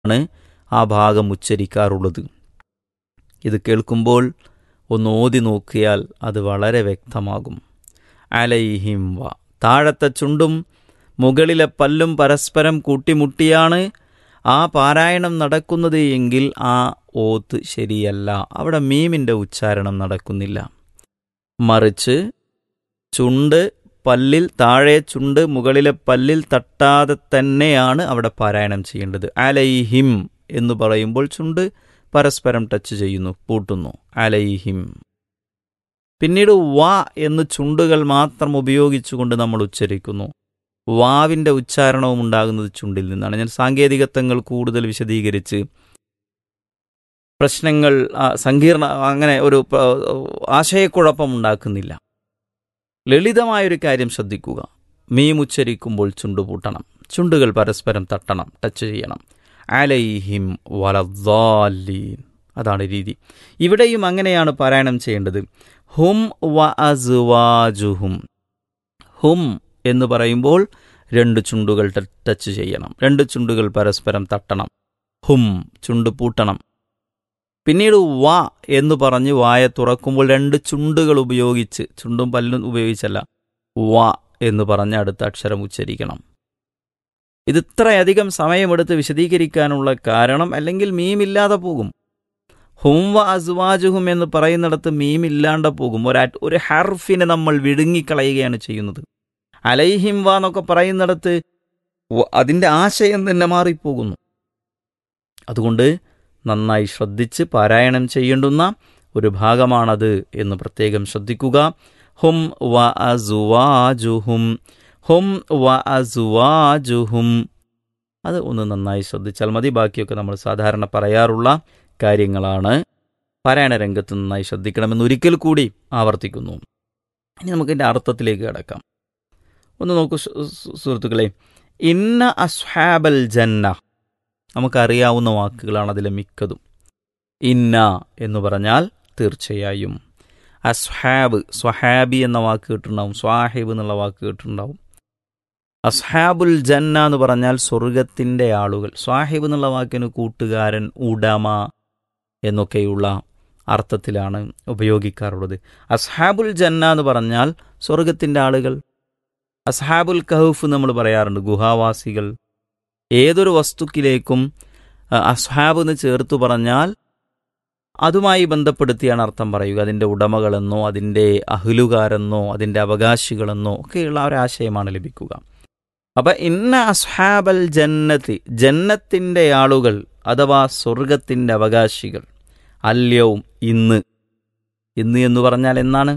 ആണ് ആ ഭാഗം ഉച്ചരിക്കാറുള്ളത് ഇത് കേൾക്കുമ്പോൾ ഒന്ന് ഓതി നോക്കിയാൽ അത് വളരെ വ്യക്തമാകും അലൈഹിം വ താഴത്തെ ചുണ്ടും മുകളിലെ പല്ലും പരസ്പരം കൂട്ടിമുട്ടിയാണ് ആ പാരായണം നടക്കുന്നത് എങ്കിൽ ആ ഓത്ത് ശരിയല്ല അവിടെ മീമിൻ്റെ ഉച്ചാരണം നടക്കുന്നില്ല മറിച്ച് ചുണ്ട് പല്ലിൽ താഴെ ചുണ്ട് മുകളിലെ പല്ലിൽ തട്ടാതെ തന്നെയാണ് അവിടെ പാരായണം ചെയ്യേണ്ടത് അലൈഹിം എന്ന് പറയുമ്പോൾ ചുണ്ട് പരസ്പരം ടച്ച് ചെയ്യുന്നു പൂട്ടുന്നു അലൈഹിം പിന്നീട് വാ എന്ന് ചുണ്ടുകൾ മാത്രം ഉപയോഗിച്ചുകൊണ്ട് നമ്മൾ ഉച്ചരിക്കുന്നു വാവിൻ്റെ ഉച്ചാരണവും ഉണ്ടാകുന്നത് ചുണ്ടിൽ നിന്നാണ് ഞാൻ സാങ്കേതികത്വങ്ങൾ കൂടുതൽ വിശദീകരിച്ച് പ്രശ്നങ്ങൾ ആ, സങ്കീർണ അങ്ങനെ ഒരു പ- ആശയക്കുഴപ്പം ഉണ്ടാക്കുന്നില്ല ലളിതമായൊരു കാര്യം ശ്രദ്ധിക്കുക മീം ഉച്ചരിക്കുമ്പോൾ ചുണ്ടു പൂട്ടണം ചുണ്ടുകൾ പരസ്പരം തട്ടണം ടച്ച് ചെയ്യണം അലൈഹിം വലദ്ദാലീൻ അതാണ് രീതി ഇവിടെയും അങ്ങനെയാണ് പാരായണം ചെയ്യേണ്ടത് ഹും വ അസ്വാജുഹും ഹും എന്ന് പറയുമ്പോൾ രണ്ട് ചുണ്ടുകൾ ട- ടച്ച് ചെയ്യണം രണ്ട് ചുണ്ടുകൾ പരസ്പരം തട്ടണം ഹും ചുണ്ട് പൂട്ടണം പിന്നീട് വ എന്ന് പറഞ്ഞ് വായ തുറക്കുമ്പോൾ രണ്ട് ചുണ്ടുകൾ ഉപയോഗിച്ച് ചുണ്ടും പല്ലും ഉപയോഗിച്ചല്ല വ എന്ന് പറഞ്ഞ് അടുത്ത അക്ഷരം ഉച്ചരിക്കണം ഇത് ഇത്രയധികം സമയമെടുത്ത് വിശദീകരിക്കാനുള്ള കാരണം അല്ലെങ്കിൽ മീമില്ലാതെ പോകും ഹും വ അസ്വാജുഹും എന്ന് പറയുന്നിടത്ത് മീമില്ലാണ്ട് പോകും ഒരു അറ്റ്- ഒരു ഹർഫിനെ നമ്മൾ വിഴുങ്ങിക്കളയുകയാണ് ചെയ്യുന്നത് അലൈഹിം വ എന്നൊക്കെ പറയുന്നിടത്ത് വ- അതിൻ്റെ ആശയം തന്നെ മാറിപ്പോകുന്നു അതുകൊണ്ട് നന്നായി ശ്രദ്ധിച്ച് പാരായണം ചെയ്യേണ്ടുന്ന ഒരു ഭാഗമാണത് എന്ന് പ്രത്യേകം ശ്രദ്ധിക്കുക ഹും വ അസുവാജുഹും ഹും വ അസുവാജുഹും അത് ഒന്ന് നന്നായി ശ്രദ്ധിച്ചാൽ മതി ബാക്കിയൊക്കെ നമ്മൾ സാധാരണ പറയാറുള്ള കാര്യങ്ങളാണ് പാരായണ രംഗത്ത് നന്നായി ശ്രദ്ധിക്കണമെന്ന് ഒരിക്കൽ കൂടി ആവർത്തിക്കുന്നു ഇനി നമുക്ക് ഇതിൻ്റെ അർത്ഥത്തിലേക്ക് കിടക്കാം ഒന്ന് നോക്കൂ സു- സു- സുഹൃത്തുക്കളെ ഇന്ന അസ്ഹാബൽ ജന്ന നമുക്കറിയാവുന്ന വാക്കുകളാണ് അതിലെ മിക്കതും ഇന്ന എന്ന് പറഞ്ഞാൽ തീർച്ചയായും അസ്ഹാബ് സ്വഹാബി എന്ന വാക്ക് കേട്ടിട്ടുണ്ടാവും സ്വാഹിബ് എന്നുള്ള വാക്ക് കേട്ടിട്ടുണ്ടാവും അസ്ഹാബുൽ ജന്ന എന്ന് പറഞ്ഞാൽ സ്വർഗത്തിൻ്റെ ആളുകൾ സ്വാഹിബ് എന്നുള്ള വാക്കിന് കൂട്ടുകാരൻ ഉടമ എന്നൊക്കെയുള്ള അർത്ഥത്തിലാണ് ഉപയോഗിക്കാറുള്ളത് അസ്ഹാബുൽ ജന്ന എന്ന് പറഞ്ഞാൽ സ്വർഗത്തിൻ്റെ ആളുകൾ അസ്ഹാബുൽ കഹൂഫ് നമ്മൾ പറയാറുണ്ട് ഗുഹാവാസികൾ ഏതൊരു വസ്തുക്കിലേക്കും അ, അസ്ഹാബ് എന്ന് ചേർത്ത് പറഞ്ഞാൽ അതുമായി ബന്ധപ്പെടുത്തിയാണ് അർത്ഥം പറയുക അതിൻ്റെ ഉടമകളെന്നോ അതിൻ്റെ അഹ്ലുകാരെന്നോ അതിൻ്റെ അവകാശികളെന്നോ ഒക്കെയുള്ള ആ ഒരു ആശയമാണ് ലഭിക്കുക അപ്പം ഇന്ന അസ്ഹാബൽ ജന്നത്തി ജന്നത്തിൻ്റെ ആളുകൾ അഥവാ സ്വർഗത്തിൻ്റെ അവകാശികൾ അല്യവും ഇന്ന് ഇന്ന് എന്ന് പറഞ്ഞാൽ എന്നാണ്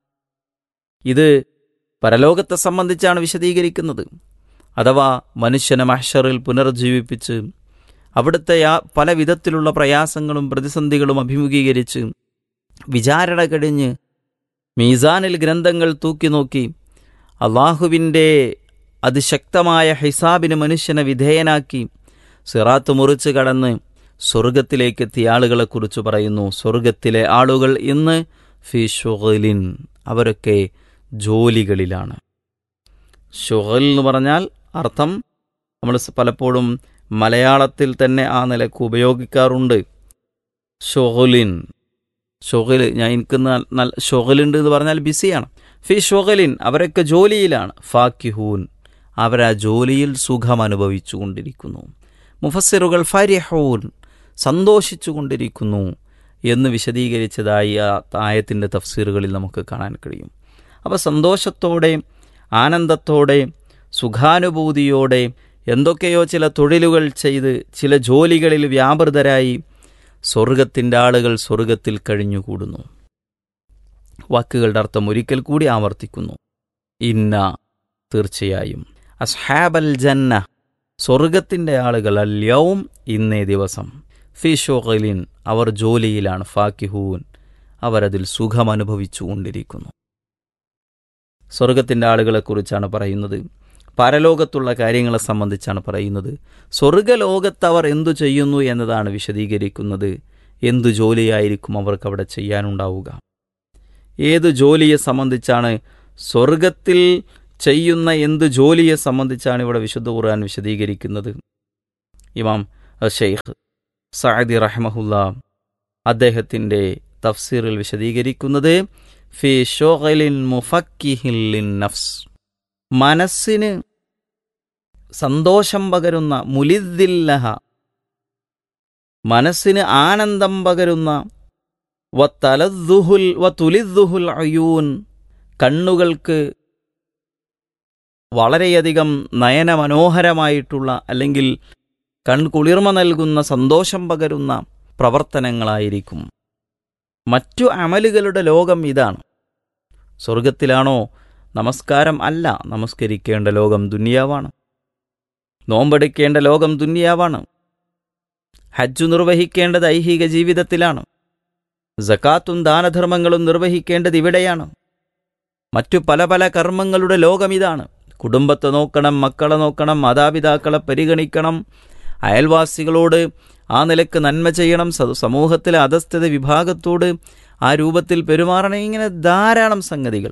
ഇത് പരലോകത്തെ സംബന്ധിച്ചാണ് വിശദീകരിക്കുന്നത് അഥവാ മനുഷ്യനെ മഹ്ഷറിൽ പുനർജീവിപ്പിച്ച് അവിടുത്തെ ആ പല വിധത്തിലുള്ള പ്രയാസങ്ങളും പ്രതിസന്ധികളും അഭിമുഖീകരിച്ച് വിചാരണ കഴിഞ്ഞ് മീസാനിൽ ഗ്രന്ഥങ്ങൾ തൂക്കി നോക്കി അള്ളാഹുവിൻ്റെ അതിശക്തമായ ഹിസാബിന് മനുഷ്യനെ വിധേയനാക്കി സിറാത്ത് മുറിച്ച് കടന്ന് സ്വർഗത്തിലേക്ക് എത്തിയ ആളുകളെക്കുറിച്ച് പറയുന്നു സ്വർഗത്തിലെ ആളുകൾ ഇന്ന് ഫി ഷുഗലിൻ അവരൊക്കെ ജോലികളിലാണ് ഷുഗൽ എന്ന് പറഞ്ഞാൽ അർത്ഥം നമ്മൾ സ് പലപ്പോഴും മലയാളത്തിൽ തന്നെ ആ നിലക്ക് ഉപയോഗിക്കാറുണ്ട് ഷൊഹലിൻ ഷൊഹൽ ഞാൻ എനിക്ക് ന- നല്ല ഷൊഹലുണ്ട് എന്ന് പറഞ്ഞാൽ ബിസിയാണ് ഫി ഷൊഹലിൻ അവരൊക്കെ ജോലിയിലാണ് ഫാക്കിഹൂൻ അവരാ ജോലിയിൽ സുഖം അനുഭവിച്ചു കൊണ്ടിരിക്കുന്നു മുഫസ്സിറുകൾ ഫരിഹൂൻ സന്തോഷിച്ചു കൊണ്ടിരിക്കുന്നു എന്ന് വിശദീകരിച്ചതായി ആ ആയത്തിൻ്റെ തഫ്സീറുകളിൽ നമുക്ക് കാണാൻ കഴിയും അപ്പോൾ സന്തോഷത്തോടെ ആനന്ദത്തോടെ സുഖാനുഭൂതിയോടെ എന്തൊക്കെയോ ചില തൊഴിലുകൾ ചെയ്ത് ചില ജോലികളിൽ വ്യാപൃതരായി സ്വർഗത്തിൻ്റെ ആളുകൾ സ്വർഗത്തിൽ കഴിഞ്ഞുകൂടുന്നു വാക്കുകളുടെ അർത്ഥം ഒരിക്കൽ കൂടി ആവർത്തിക്കുന്നു ഇന്ന തീർച്ചയായും അസ്ഹാബൽ ജന്ന സ്വർഗത്തിൻ്റെ ആളുകൾ അല്യവും ഇന്നേ ദിവസം ഫിഷോഖലിൻ അവർ ജോലിയിലാണ് ഫാക്കിഹൂൻ അവരതിൽ സുഖം അനുഭവിച്ചുകൊണ്ടിരിക്കുന്നു സ്വർഗത്തിൻ്റെ ആളുകളെക്കുറിച്ചാണ് പറയുന്നത് പരലോകത്തുള്ള കാര്യങ്ങളെ സംബന്ധിച്ചാണ് പറയുന്നത് സ്വർഗലോകത്ത് അവർ എന്തു ചെയ്യുന്നു എന്നതാണ് വിശദീകരിക്കുന്നത് എന്തു ജോലിയായിരിക്കും അവർക്ക് അവിടെ ചെയ്യാനുണ്ടാവുക ഏത് ജോലിയെ സംബന്ധിച്ചാണ് സ്വർഗത്തിൽ ചെയ്യുന്ന എന്ത് ജോലിയെ സംബന്ധിച്ചാണ് ഇവിടെ വിശുദ്ധ ഖുർആൻ വിശദീകരിക്കുന്നത് ഇമാം ഷെയ്ഖ് സഅദി റഹ്മഹുല്ല അദ്ദേഹത്തിൻ്റെ തഫ്സീറിൽ വിശദീകരിക്കുന്നത് ഫി ഷോഗലിൻ മുഫക്കിഹിൻ നഫ്സ് മനസ്സിന് സന്തോഷം പകരുന്ന മുലിദ്ദില്ലഹ മനസ്സിന് ആനന്ദം പകരുന്ന വത്തലദ്ദുഹുൽ വതുലിദ്ദുഹുൽ അയൂൻ കണ്ണുകൾക്ക് വളരെയധികം നയനമനോഹരമായിട്ടുള്ള അല്ലെങ്കിൽ കൺകുളിർമ നൽകുന്ന സന്തോഷം പകരുന്ന പ്രവർത്തനങ്ങളായിരിക്കും മറ്റു അമലുകളുടെ ലോകം ഇതാണ് സ്വർഗത്തിലാണോ നമസ്കാരം അല്ല നമസ്കരിക്കേണ്ട ലോകം ദുനിയാവാണ് നോമ്പെടുക്കേണ്ട ലോകം ദുനിയാവാണ് ഹജ്ജു നിർവഹിക്കേണ്ടത് ഐഹിക ജീവിതത്തിലാണ് ജക്കാത്തും ദാനധർമ്മങ്ങളും നിർവഹിക്കേണ്ടത് ഇവിടെയാണ് മറ്റു പല പല കർമ്മങ്ങളുടെ ലോകം ഇതാണ് കുടുംബത്തെ നോക്കണം മക്കളെ നോക്കണം മാതാപിതാക്കളെ പരിഗണിക്കണം അയൽവാസികളോട് ആ നിലക്ക് നന്മ ചെയ്യണം സ- സമൂഹത്തിലെ അധസ്ഥിത വിഭാഗത്തോട് ആ രൂപത്തിൽ പെരുമാറണം ഇങ്ങനെ ധാരാളം സംഗതികൾ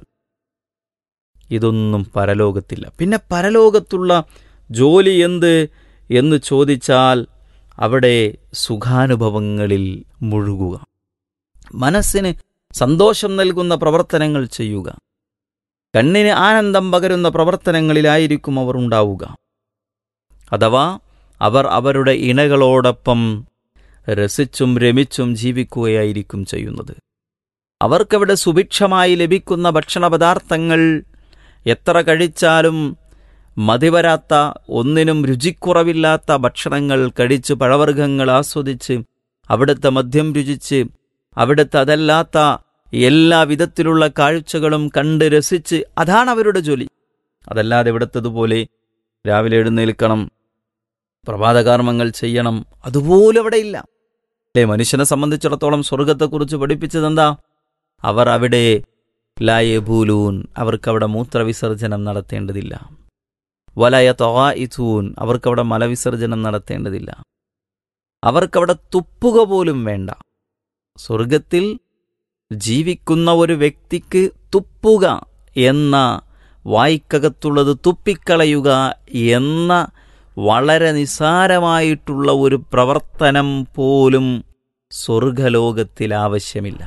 ഇതൊന്നും പരലോകത്തില്ല പിന്നെ പരലോകത്തുള്ള ജോലി എന്ത് എന്ന് ചോദിച്ചാൽ അവിടെ സുഖാനുഭവങ്ങളിൽ മുഴുകുക മനസ്സിന് സന്തോഷം നൽകുന്ന പ്രവർത്തനങ്ങൾ ചെയ്യുക കണ്ണിന് ആനന്ദം പകരുന്ന പ്രവർത്തനങ്ങളിലായിരിക്കും അവർ ഉണ്ടാവുക അഥവാ അവർ അവരുടെ ഇണകളോടൊപ്പം രസിച്ചും രമിച്ചും ജീവിക്കുകയായിരിക്കും ചെയ്യുന്നത് അവർക്കവിടെ സുഭിക്ഷമായി ലഭിക്കുന്ന ഭക്ഷണപദാർത്ഥങ്ങൾ എത്ര കഴിച്ചാലും മതിവരാത്ത ഒന്നിനും രുചിക്കുറവില്ലാത്ത ഭക്ഷണങ്ങൾ കഴിച്ച് പഴവർഗ്ഗങ്ങൾ ആസ്വദിച്ച് അവിടുത്തെ മദ്യം രുചിച്ച് അവിടുത്തെ അതല്ലാത്ത എല്ലാ വിധത്തിലുള്ള കാഴ്ചകളും കണ്ട് രസിച്ച് അതാണ് അവരുടെ ജോലി അതല്ലാതെ ഇവിടുത്തതുപോലെ രാവിലെ എഴുന്നേൽക്കണം പ്രഭാതകർമ്മങ്ങൾ ചെയ്യണം അതുപോലും അവിടെ ഇല്ല അല്ലേ മനുഷ്യനെ സംബന്ധിച്ചിടത്തോളം സ്വർഗത്തെക്കുറിച്ച് പഠിപ്പിച്ചതെന്താ അവർ അവിടെ ലായബൂലൂൻ അവർക്കവിടെ മൂത്രവിസർജനം നടത്തേണ്ടതില്ല വലയ തൊവായിത്തൂൻ അവർക്കവിടെ മലവിസർജനം നടത്തേണ്ടതില്ല അവർക്കവിടെ തുപ്പുക പോലും വേണ്ട സ്വർഗത്തിൽ ജീവിക്കുന്ന ഒരു വ്യക്തിക്ക് തുപ്പുക എന്ന വായ്ക്കകത്തുള്ളത് തുപ്പിക്കളയുക എന്ന വളരെ നിസാരമായിട്ടുള്ള ഒരു പ്രവർത്തനം പോലും സ്വർഗലോകത്തിൽ ആവശ്യമില്ല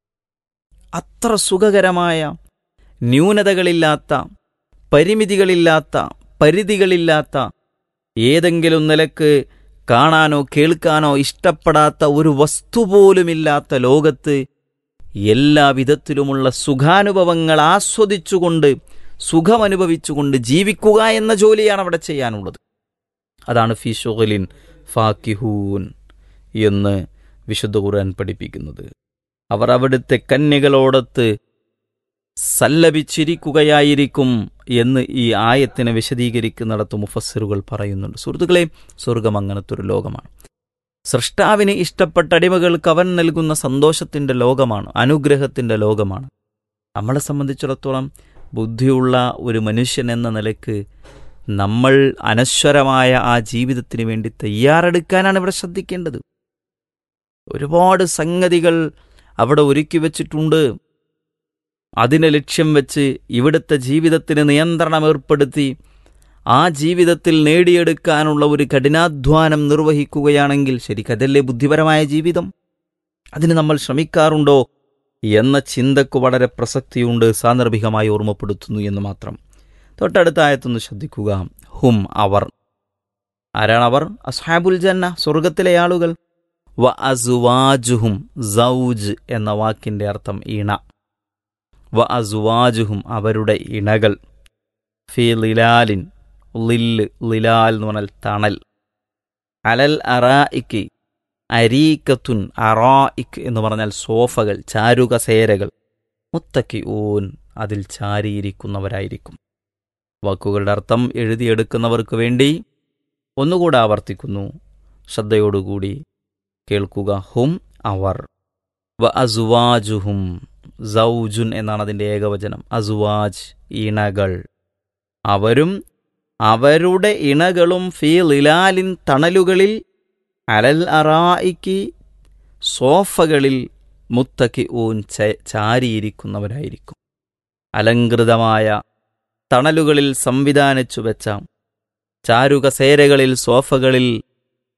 അത്ര സുഖകരമായ ന്യൂനതകളില്ലാത്ത പരിമിതികളില്ലാത്ത പരിധികളില്ലാത്ത ഏതെങ്കിലും നിലക്ക് കാണാനോ കേൾക്കാനോ ഇഷ്ടപ്പെടാത്ത ഒരു വസ്തു പോലുമില്ലാത്ത ലോകത്ത് എല്ലാ വിധത്തിലുമുള്ള സുഖാനുഭവങ്ങൾ ആസ്വദിച്ചുകൊണ്ട് സുഖമനുഭവിച്ചുകൊണ്ട് ജീവിക്കുക എന്ന ജോലിയാണ് അവിടെ ചെയ്യാനുള്ളത് അതാണ് ഫി ഷുഗലിൻ ഫാക്കിഹൂൻ എന്ന് വിശുദ്ധ ഖുർആൻ പഠിപ്പിക്കുന്നത് അവർ അവിടുത്തെ കന്യകളോടൊത്ത് സല്ലപിച്ചിരിക്കുകയായിരിക്കും എന്ന് ഈ ആയത്തിനെ വിശദീകരിക്കുന്നിടത്ത് മുഫസ്സിറുകൾ പറയുന്നുണ്ട് സുഹൃത്തുക്കളെ സ്വർഗം അങ്ങനത്തെ ഒരു ലോകമാണ് സൃഷ്ടാവിന് ഇഷ്ടപ്പെട്ട അടിമകൾക്ക് അവൻ നൽകുന്ന സന്തോഷത്തിന്റെ ലോകമാണ് അനുഗ്രഹത്തിന്റെ ലോകമാണ് നമ്മളെ സംബന്ധിച്ചിടത്തോളം ബുദ്ധിയുള്ള ഒരു മനുഷ്യൻ എന്ന നിലക്ക് നമ്മൾ അനശ്വരമായ ആ ജീവിതത്തിന് വേണ്ടി തയ്യാറെടുക്കാനാണ് ഇവിടെ ശ്രദ്ധിക്കേണ്ടത് ഒരുപാട് സംഗതികൾ അവിടെ ഒരുക്കി വച്ചിട്ടുണ്ട് അതിനെ ലക്ഷ്യം വെച്ച് ഇവിടുത്തെ ജീവിതത്തിന് നിയന്ത്രണം ഏർപ്പെടുത്തി ആ ജീവിതത്തിൽ നേടിയെടുക്കാനുള്ള ഒരു കഠിനാധ്വാനം നിർവഹിക്കുകയാണെങ്കിൽ ശരിക്കതല്ലേ ബുദ്ധിപരമായ ജീവിതം അതിന് നമ്മൾ ശ്രമിക്കാറുണ്ടോ എന്ന ചിന്തക്ക് വളരെ പ്രസക്തിയുണ്ട് സാന്ദർഭികമായി ഓർമ്മപ്പെടുത്തുന്നു എന്ന് മാത്രം തൊട്ടടുത്ത ആയത്തൊന്ന് ശ്രദ്ധിക്കുക ഹും അവർ ആരാണ് അവർ അസ്ഹാബുൽ ജന്ന സ്വർഗത്തിലെ ആളുകൾ വ അസുവാജുഹും സൗജ് എന്ന വാക്കിന്റെ അർത്ഥം ഇണ വ അസുവാജുഹും അവരുടെ ഇണകൾ ഫി ലിലാലിൻ ലില്ല് ലിലാൽ എന്ന് പറഞ്ഞാൽ തണൽ അലൽ അറായിക്ക് അരീക്കത്തുൻ അറായിക്ക് എന്ന് പറഞ്ഞാൽ സോഫകൾ ചാരുകസേരകൾ മുത്തക്കി ഊൻ അതിൽ ചാരിയിരിക്കുന്നവരായിരിക്കും വാക്കുകളുടെ അർത്ഥം എഴുതിയെടുക്കുന്നവർക്ക് വേണ്ടി ഒന്നുകൂടെ ആവർത്തിക്കുന്നു ശ്രദ്ധയോടുകൂടി കേൾക്കുക ഹും അവർ വ അസുവാജുഹും സൗജുൻ എന്നാണ് അതിൻ്റെ ഏകവചനം അസുവാജ് ഇണകൾ അവരും അവരുടെ ഇണകളും ഫീ ലിലാലിൻ തണലുകളിൽ അലൽ അറായിക്ക് സോഫകളിൽ മുത്തക്കി ഊൻ ചാരിയിരിക്കുന്നവരായിരിക്കും അലങ്കൃതമായ തണലുകളിൽ സംവിധാനിച്ചു വെച്ച ചാരുകസേരകളിൽ സോഫകളിൽ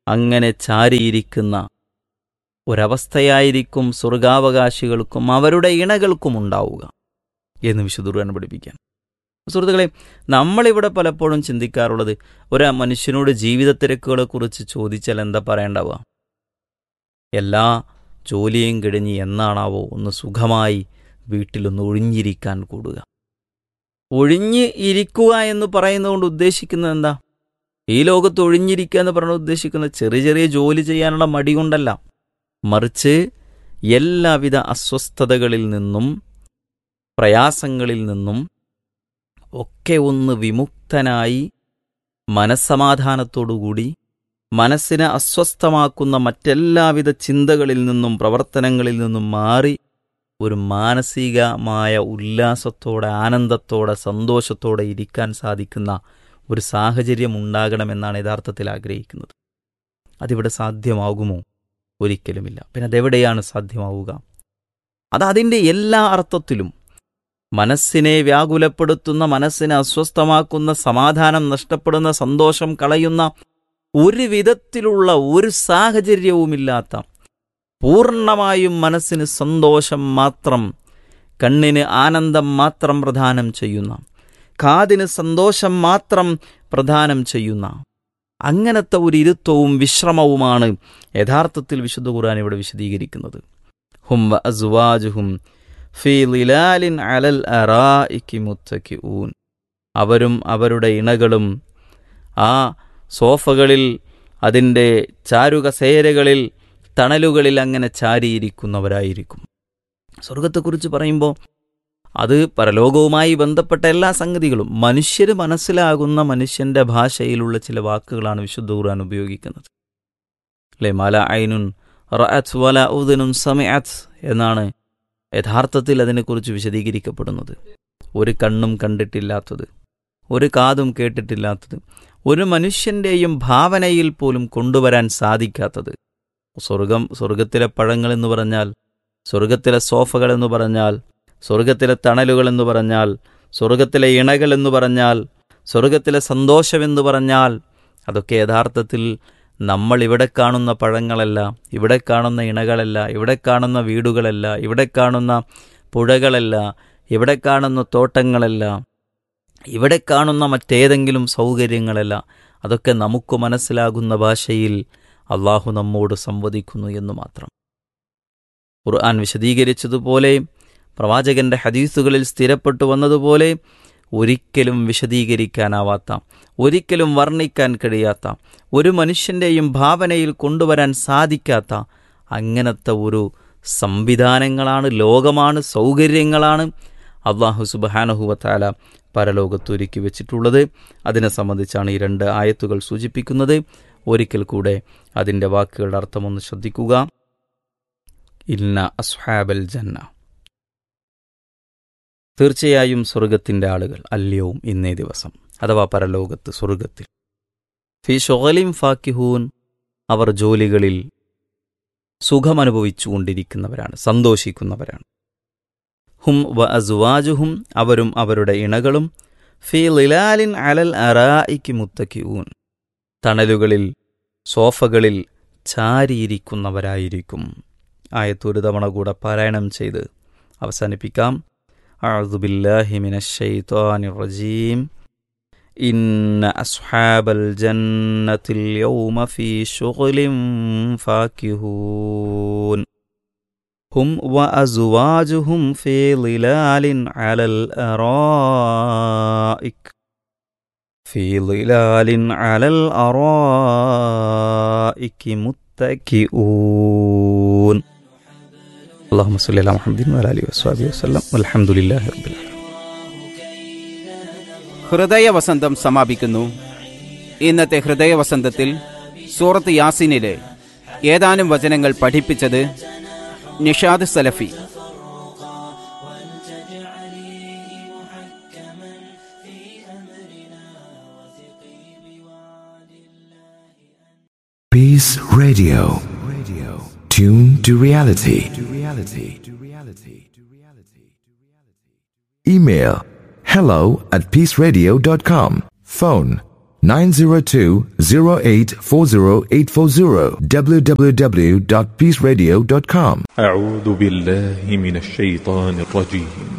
അങ്ങനെ ചാരിയിരിക്കുന്ന ഒരവസ്ഥയായിരിക്കും സ്വർഗാവകാശികൾക്കും അവരുടെ ഇണകൾക്കും ഉണ്ടാവുക എന്ന് വിശുദ്ധുർഗാൻ പഠിപ്പിക്കാൻ സുഹൃത്തുക്കളെ നമ്മളിവിടെ പലപ്പോഴും ചിന്തിക്കാറുള്ളത് ഒരു മനുഷ്യനോട് ജീവിത തിരക്കുകളെക്കുറിച്ച് ചോദിച്ചാൽ എന്താ പറയേണ്ടാവുക എല്ലാ ജോലിയും കഴിഞ്ഞ് എന്നാണാവോ ഒന്ന് സുഖമായി വീട്ടിലൊന്ന് ഒഴിഞ്ഞിരിക്കാൻ കൂടുക ഒഴിഞ്ഞ് ഇരിക്കുക എന്ന് പറയുന്നതുകൊണ്ട് ഉദ്ദേശിക്കുന്നത് എന്താ ഈ ലോകത്ത് ഒഴിഞ്ഞിരിക്കുക എന്ന് പറഞ്ഞ ഉദ്ദേശിക്കുന്നത് ചെറിയ ചെറിയ ജോലി ചെയ്യാനുള്ള മടി കൊണ്ടല്ല മറിച്ച് എല്ലാവിധ അസ്വസ്ഥതകളിൽ നിന്നും പ്രയാസങ്ങളിൽ നിന്നും ഒക്കെ ഒന്ന് വിമുക്തനായി മനസ്സമാധാനത്തോടുകൂടി മനസ്സിനെ അസ്വസ്ഥമാക്കുന്ന മറ്റെല്ലാവിധ ചിന്തകളിൽ നിന്നും പ്രവർത്തനങ്ങളിൽ നിന്നും മാറി ഒരു മാനസികമായ ഉല്ലാസത്തോടെ ആനന്ദത്തോടെ സന്തോഷത്തോടെ ഇരിക്കാൻ സാധിക്കുന്ന ഒരു സാഹചര്യം ഉണ്ടാകണമെന്നാണ് യഥാർത്ഥത്തിൽ ആഗ്രഹിക്കുന്നത് അതിവിടെ സാധ്യമാകുമോ ഒരിക്കലുമില്ല പിന്നെ അതെവിടെയാണ് സാധ്യമാവുക അത് അതിൻ്റെ എല്ലാ അർത്ഥത്തിലും മനസ്സിനെ വ്യാകുലപ്പെടുത്തുന്ന മനസ്സിനെ അസ്വസ്ഥമാക്കുന്ന സമാധാനം നഷ്ടപ്പെടുന്ന സന്തോഷം കളയുന്ന ഒരു വിധത്തിലുള്ള ഒരു സാഹചര്യവുമില്ലാത്ത പൂർണ്ണമായും മനസ്സിന് സന്തോഷം മാത്രം കണ്ണിന് ആനന്ദം മാത്രം പ്രദാനം ചെയ്യുന്ന കാതിന് സന്തോഷം മാത്രം പ്രദാനം ചെയ്യുന്ന അങ്ങനത്തെ ഒരു ഇരുത്വവും വിശ്രമവുമാണ് യഥാർത്ഥത്തിൽ വിശുദ്ധ ഖുർആൻ ഇവിടെ വിശദീകരിക്കുന്നത് ഹും അസുവാജുഹും ഫീ ലിലാലിൻ അലൽ അറായിക്ക് മുത്തക്കിഊൻ അവരും അവരുടെ ഇണകളും ആ സോഫകളിൽ അതിൻ്റെ ചാരുകസേരകളിൽ തണലുകളിൽ അങ്ങനെ ചാരിയിരിക്കുന്നവരായിരിക്കും സ്വർഗത്തെക്കുറിച്ച് പറയുമ്പോൾ അത് പരലോകവുമായി ബന്ധപ്പെട്ട എല്ലാ സംഗതികളും മനുഷ്യര് മനസ്സിലാകുന്ന മനുഷ്യന്റെ ഭാഷയിലുള്ള ചില വാക്കുകളാണ് വിശുദ്ധ ഖുർആൻ ഉപയോഗിക്കുന്നത് അല്ലേ മല ഐനുൻ റഅത്ത് വല ഉദനുൻ സമയത്ത് എന്നാണ് യഥാർത്ഥത്തിൽ അതിനെക്കുറിച്ച് വിശദീകരിക്കപ്പെടുന്നത് ഒരു കണ്ണും കണ്ടിട്ടില്ലാത്തത് ഒരു കാതും കേട്ടിട്ടില്ലാത്തത് ഒരു മനുഷ്യന്റെയും ഭാവനയിൽ പോലും കൊണ്ടുവരാൻ സാധിക്കാത്തത് സ്വർഗം സ്വർഗത്തിലെ പഴങ്ങൾ എന്ന് പറഞ്ഞാൽ സ്വർഗത്തിലെ സോഫകൾ എന്ന് പറഞ്ഞാൽ സ്വർഗത്തിലെ തണലുകൾ എന്ന് പറഞ്ഞാൽ സ്വർഗത്തിലെ ഇണകൾ എന്ന് പറഞ്ഞാൽ സ്വർഗത്തിലെ സന്തോഷമെന്ന് പറഞ്ഞാൽ അതൊക്കെ യഥാർത്ഥത്തിൽ നമ്മൾ ഇവിടെ കാണുന്ന പഴങ്ങളല്ല ഇവിടെ കാണുന്ന ഇണകളല്ല ഇവിടെ കാണുന്ന വീടുകളല്ല ഇവിടെ കാണുന്ന പുഴകളല്ല ഇവിടെ കാണുന്ന തോട്ടങ്ങളല്ല ഇവിടെ കാണുന്ന മറ്റേതെങ്കിലും സൗകര്യങ്ങളല്ല അതൊക്കെ നമുക്ക് മനസ്സിലാകുന്ന ഭാഷയിൽ അള്ളാഹു നമ്മോട് സംവദിക്കുന്നു എന്ന് മാത്രം ഖുർആൻ വിശദീകരിച്ചതുപോലെ പ്രവാചകന്റെ ഹദീസുകളിൽ സ്ഥിരപ്പെട്ടു വന്നതുപോലെ ഒരിക്കലും വിശദീകരിക്കാനാവാത്ത ഒരിക്കലും വർണ്ണിക്കാൻ കഴിയാത്ത ഒരു മനുഷ്യൻ്റെയും ഭാവനയിൽ കൊണ്ടുവരാൻ സാധിക്കാത്ത അങ്ങനത്തെ ഒരു സംവിധാനങ്ങളാണ് ലോകമാണ് സൗകര്യങ്ങളാണ് അള്ളാഹു സുബഹാനഹുവത്താല പരലോകത്തൊരുക്കി വെച്ചിട്ടുള്ളത് അതിനെ സംബന്ധിച്ചാണ് ഈ രണ്ട് ആയത്തുകൾ സൂചിപ്പിക്കുന്നത് ഒരിക്കൽ കൂടെ അതിൻ്റെ വാക്കുകളുടെ അർത്ഥമൊന്ന് ശ്രദ്ധിക്കുക ഇന്ന അസ്ഹാബൽ ജന്ന തീർച്ചയായും സ്വർഗത്തിൻ്റെ ആളുകൾ അല്യവും ഇന്നേ ദിവസം അഥവാ പരലോകത്ത് സ്വർഗത്തിൽ ഫി ഷൊഹലിം ഫാക്കിഹൂൻ അവർ ജോലികളിൽ സുഖമനുഭവിച്ചുകൊണ്ടിരിക്കുന്നവരാണ് സന്തോഷിക്കുന്നവരാണ് ഹും വ അസുവാജുഹും അവരും അവരുടെ ഇണകളും ഫി ലിലാലിൻ അലൽ അറായിക്ക് മുത്തക്കിഊൻ തണലുകളിൽ സോഫകളിൽ ചാരിയിരിക്കുന്നവരായിരിക്കും ആയത്തൊരു തവണ കൂടെ പാരായണം ചെയ്ത് അവസാനിപ്പിക്കാം أعوذ بالله من الشيطان الرجيم إن أصحاب الجنة اليوم في شغل فاكهون هم وأزواجهم في ظلال على الأرائك في ظلال على الأرائك متكئون اللهم صل على محمد وعلى اله وصحبه وسلم والحمد لله رب العالمين ഹൃദയവസന്തം സമാപിക്കുന്നു ഇന്നത്തെ ഹൃദയവസന്തത്തിൽ സൂറത്ത് യാസിനിലെ ഏതാനും വചനങ്ങൾ പഠിപ്പിച്ചത് നിഷാദ് സലഫി Peace Radio. Radio. Tune to reality. To reality. To reality. To reality. Email hello at peaceradio.com. Phone 902-0840840 www.peaceradio.com. أعوذ بالله من الشيطان الرجيم